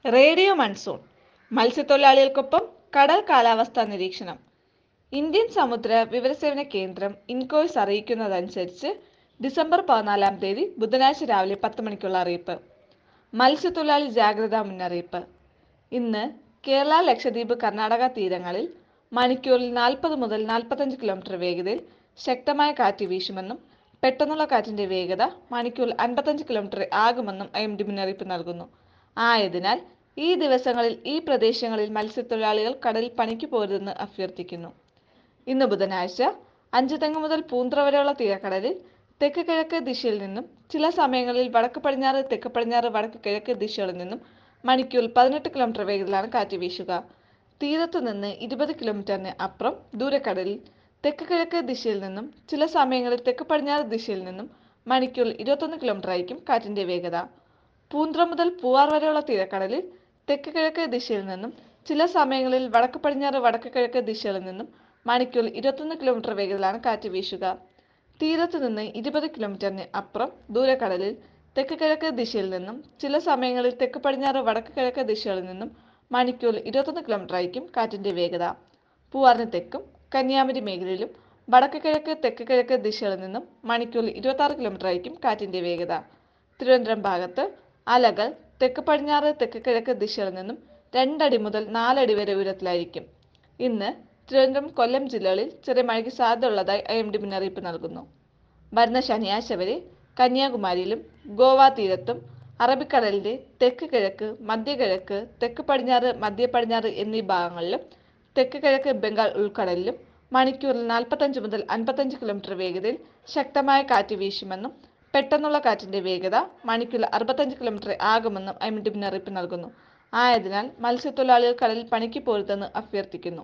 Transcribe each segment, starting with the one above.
radio monsoon മത്സ്യത്തൊഴിലാളികൾക്കൊപ്പം കടൽ കാലാവസ്ഥാ നിരീക്ഷണം ഇന്ത്യൻ സമുദ്ര വിവരസേവന കേന്ദ്രം ഇൻകോയ്സ് അറിയിക്കുന്നതനുസരിച്ച് ഡിസംബർ പതിനാലാം തീയതി ബുധനാഴ്ച രാവിലെ പത്ത് മണിക്കുള്ള അറിയിപ്പ് മത്സ്യത്തൊഴിലാളി ജാഗ്രതാ മുന്നറിയിപ്പ് ഇന്ന് കേരള ലക്ഷദ്വീപ് കർണാടക തീരങ്ങളിൽ മണിക്കൂറിൽ നാൽപ്പത് മുതൽ നാൽപ്പത്തഞ്ച് കിലോമീറ്റർ വേഗതയിൽ ശക്തമായ കാറ്റ് വീശുമെന്നും പെട്ടെന്നുള്ള കാറ്റിന്റെ വേഗത മണിക്കൂറിൽ അൻപത്തഞ്ച് കിലോമീറ്റർ ആകുമെന്നും ഐ എം ഡി മുന്നറിയിപ്പ് നൽകുന്നു ആയതിനാൽ ഈ ദിവസങ്ങളിൽ ഈ പ്രദേശങ്ങളിൽ മത്സ്യത്തൊഴിലാളികൾ കടലിൽ പണിക്ക് പോരുതെന്ന് അഭ്യർത്ഥിക്കുന്നു ഇന്ന് ബുധനാഴ്ച അഞ്ചുതെങ്ങ് മുതൽ പൂന്ത്ര വരെയുള്ള തീരക്കടലിൽ തെക്ക് കിഴക്ക് ദിശയിൽ നിന്നും ചില സമയങ്ങളിൽ വടക്ക് പടിഞ്ഞാറ് തെക്ക് പടിഞ്ഞാറ് വടക്ക് കിഴക്ക് ദിശകളിൽ നിന്നും മണിക്കൂറിൽ പതിനെട്ട് കിലോമീറ്റർ വേഗത്തിലാണ് കാറ്റ് വീശുക തീരത്ത് നിന്ന് ഇരുപത് കിലോമീറ്ററിന് അപ്പുറം ദൂരക്കടലിൽ തെക്ക് കിഴക്ക് ദിശയിൽ നിന്നും ചില സമയങ്ങളിൽ തെക്ക് പടിഞ്ഞാറ് ദിശയിൽ നിന്നും മണിക്കൂറിൽ ഇരുപത്തൊന്ന് കിലോമീറ്റർ ആയിരിക്കും കാറ്റിന്റെ വേഗത പൂന്ത്ര മുതൽ പൂവാർ വരെയുള്ള തീരക്കടലിൽ തെക്ക് കിഴക്ക് ദിശയിൽ നിന്നും ചില സമയങ്ങളിൽ വടക്ക് പടിഞ്ഞാറ് വടക്ക് കിഴക്ക് ദിശകളിൽ നിന്നും മണിക്കൂറിൽ ഇരുപത്തൊന്ന് കിലോമീറ്റർ വേഗത്തിലാണ് കാറ്റ് വീശുക തീരത്ത് നിന്ന് ഇരുപത് കിലോമീറ്ററിന് അപ്പുറം ദൂരക്കടലിൽ തെക്ക് കിഴക്ക് ദിശയിൽ നിന്നും ചില സമയങ്ങളിൽ തെക്ക് പടിഞ്ഞാറ് വടക്ക് കിഴക്ക് ദിശകളിൽ നിന്നും മണിക്കൂറിൽ ഇരുപത്തൊന്ന് കിലോമീറ്റർ ആയിരിക്കും കാറ്റിന്റെ വേഗത പൂവാറിന് തെക്കും കന്യാകുമാരി മേഖലയിലും വടക്ക് കിഴക്ക് തെക്ക് കിഴക്ക് ദിശകളിൽ നിന്നും മണിക്കൂറിൽ ഇരുപത്തി ആറ് കിലോമീറ്റർ ആയിരിക്കും കാറ്റിന്റെ വേഗത തിരുവനന്തപുരം ഭാഗത്ത് അലകൾ തെക്ക് പടിഞ്ഞാറ് തെക്ക് കിഴക്ക് ദിശകളിൽ നിന്നും രണ്ടടി മുതൽ നാലടി വരെ ഉയരത്തിലായിരിക്കും ഇന്ന് തിരുവനന്തപുരം കൊല്ലം ജില്ലകളിൽ ചെറിയ മഴയ്ക്ക് സാധ്യതയുള്ളതായി ഐ എം ഡി മുന്നറിയിപ്പ് നൽകുന്നു വരുന്ന ശനിയാഴ്ച വരെ കന്യാകുമാരിയിലും ഗോവ തീരത്തും അറബിക്കടലിന്റെ തെക്ക് കിഴക്ക് മധ്യകിഴക്ക് തെക്ക് പടിഞ്ഞാറ് മധ്യ പടിഞ്ഞാറ് എന്നീ ഭാഗങ്ങളിലും തെക്ക് കിഴക്ക് ബംഗാൾ ഉൾക്കടലിലും മണിക്കൂറിൽ നാൽപ്പത്തഞ്ച് മുതൽ അൻപത്തഞ്ച് കിലോമീറ്റർ വേഗതയിൽ ശക്തമായ കാറ്റ് വീശുമെന്നും പെട്ടെന്നുള്ള കാറ്റിന്റെ വേഗത മണിക്കൂറിൽ അറുപത്തഞ്ച് കിലോമീറ്റർ ആകുമെന്നും ഐ എം ഡി മുന്നറിയിപ്പ് നൽകുന്നു ആയതിനാൽ മത്സ്യത്തൊഴിലാളികൾ കടലിൽ പണിക്ക് പോരുതെന്ന് അഭ്യർത്ഥിക്കുന്നു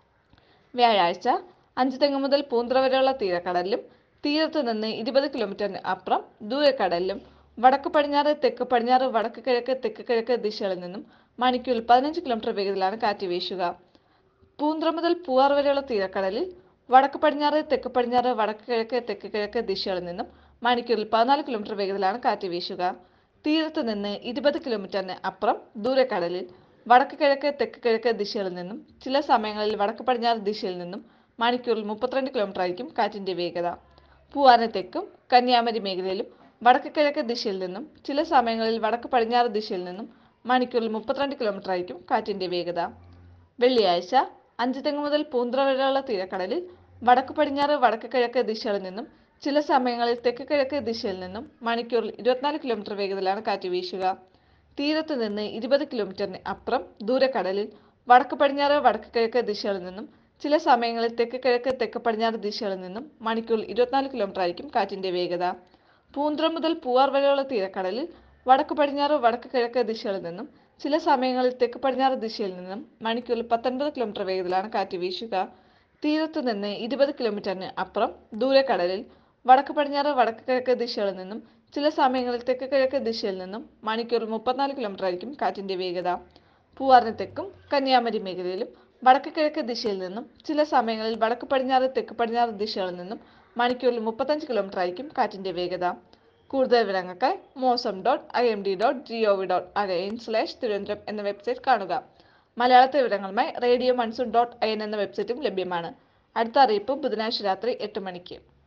വ്യാഴാഴ്ച അഞ്ച് തെങ്ങ് മുതൽ പൂന്ത്ര വരെയുള്ള തീരക്കടലിലും തീരത്ത് നിന്ന് ഇരുപത് കിലോമീറ്ററിന് അപ്പുറം ദൂരക്കടലിലും വടക്ക് പടിഞ്ഞാറ് തെക്ക് പടിഞ്ഞാറ് വടക്ക് കിഴക്ക് തെക്ക് കിഴക്ക് ദിശകളിൽ നിന്നും മണിക്കൂറിൽ പതിനഞ്ച് കിലോമീറ്റർ വേഗത്തിലാണ് കാറ്റ് വീശുക പൂന്ത്ര മുതൽ പൂവാർ വരെയുള്ള തീരക്കടലിൽ വടക്ക് പടിഞ്ഞാറ് തെക്ക് പടിഞ്ഞാറ് വടക്ക് കിഴക്ക് തെക്ക് കിഴക്ക് ദിശകളിൽ നിന്നും മണിക്കൂറിൽ പതിനാല് കിലോമീറ്റർ വേഗത്തിലാണ് കാറ്റ് വീശുക തീരത്ത് നിന്ന് ഇരുപത് കിലോമീറ്ററിന് അപ്പുറം ദൂരക്കടലിൽ വടക്ക് കിഴക്ക് തെക്ക് കിഴക്ക് ദിശകളിൽ നിന്നും ചില സമയങ്ങളിൽ വടക്ക് പടിഞ്ഞാറ് ദിശയിൽ നിന്നും മണിക്കൂറിൽ മുപ്പത്തിരണ്ട് കിലോമീറ്റർ ആയിരിക്കും കാറ്റിന്റെ വേഗത പൂവാറിന് തെക്കും കന്യാകുമാരി മേഖലയിലും വടക്ക് കിഴക്ക് ദിശയിൽ നിന്നും ചില സമയങ്ങളിൽ വടക്ക് പടിഞ്ഞാറ് ദിശയിൽ നിന്നും മണിക്കൂറിൽ മുപ്പത്തിരണ്ട് കിലോമീറ്റർ ആയിരിക്കും കാറ്റിന്റെ വേഗത വെള്ളിയാഴ്ച അഞ്ച് തെങ്ങ് മുതൽ പൂന്ത്ര വരെയുള്ള തീരക്കടലിൽ വടക്ക് പടിഞ്ഞാറ് വടക്ക് കിഴക്ക് ദിശകളിൽ നിന്നും ചില സമയങ്ങളിൽ തെക്ക് കിഴക്ക് ദിശയിൽ നിന്നും മണിക്കൂറിൽ ഇരുപത്തിനാല് കിലോമീറ്റർ വേഗത്തിലാണ് കാറ്റ് വീശുക തീരത്ത് നിന്ന് ഇരുപത് കിലോമീറ്ററിന് അപ്പുറം ദൂരക്കടലിൽ വടക്ക് പടിഞ്ഞാറ് വടക്ക് കിഴക്ക് ദിശകളിൽ നിന്നും ചില സമയങ്ങളിൽ തെക്ക് കിഴക്ക് തെക്ക് പടിഞ്ഞാറ് ദിശകളിൽ നിന്നും മണിക്കൂറിൽ ഇരുപത്തിനാല് കിലോമീറ്റർ ആയിരിക്കും കാറ്റിന്റെ വേഗത പൂന്ത്ര മുതൽ പൂവാർ വരെയുള്ള തീരക്കടലിൽ വടക്ക് പടിഞ്ഞാറ് വടക്ക് കിഴക്ക് ദിശകളിൽ നിന്നും ചില സമയങ്ങളിൽ തെക്ക് പടിഞ്ഞാറ് ദിശയിൽ നിന്നും മണിക്കൂറിൽ പത്തൊൻപത് കിലോമീറ്റർ വേഗത്തിലാണ് കാറ്റ് വീശുക തീരത്ത് നിന്ന് ഇരുപത് കിലോമീറ്ററിന് അപ്പുറം ദൂരക്കടലിൽ വടക്ക് പടിഞ്ഞാറ് വടക്ക് കിഴക്ക് ദിശകളിൽ നിന്നും ചില സമയങ്ങളിൽ തെക്ക് കിഴക്ക് ദിശയിൽ നിന്നും മണിക്കൂറിൽ മുപ്പത്തിനാല് കിലോമീറ്റർ ആയിരിക്കും കാറ്റിന്റെ വേഗത പൂവാറിന് തെക്കും കന്യാകുമാരി മേഖലയിലും വടക്ക് കിഴക്ക് ദിശയിൽ നിന്നും ചില സമയങ്ങളിൽ വടക്ക് പടിഞ്ഞാറ് തെക്ക് പടിഞ്ഞാറ് ദിശകളിൽ നിന്നും മണിക്കൂറിൽ മുപ്പത്തഞ്ച് കിലോമീറ്റർ ആയിരിക്കും കാറ്റിന്റെ വേഗത കൂടുതൽ വിവരങ്ങൾക്കായി Mausam dot I M D dot G O V dot again slash Thiruvananthapuram എന്ന വെബ്സൈറ്റ് കാണുക മലയാളത്തെ വിവരങ്ങളുമായി radio monsoon dot I N എന്ന വെബ്സൈറ്റും ലഭ്യമാണ് അടുത്ത അറിയിപ്പ് ബുധനാഴ്ച രാത്രി എട്ട് മണിക്ക്